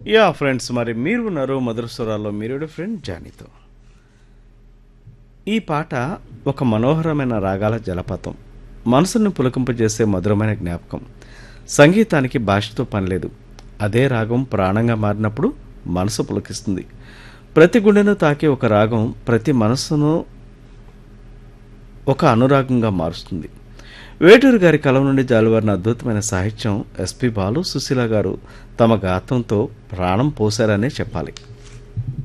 yeah friends మరి మీరు ఉన్నారు మధుర స్వరాల్లో మీరు ఫ్రెండ్ జానీతో ఈ పాట ఒక మనోహరమైన రాగాల జలపాతం మనసును పులకింపజేసే మధురమైన జ్ఞాపకం సంగీతానికి భాషతో పనిలేదు అదే రాగం ప్రాణంగా మారినప్పుడు మనసు పులకిస్తుంది ప్రతి గుండెను తాకే ఒక రాగం ప్రతి మనస్సును ఒక అనురాగంగా మారుస్తుంది వేటూరు గారి కలం నుండి జాలువారిన అద్భుతమైన సాహిత్యం ఎస్పి బాలు సుశీల గారు తమ గాత్రంతో ప్రాణం పోశారనే చెప్పాలి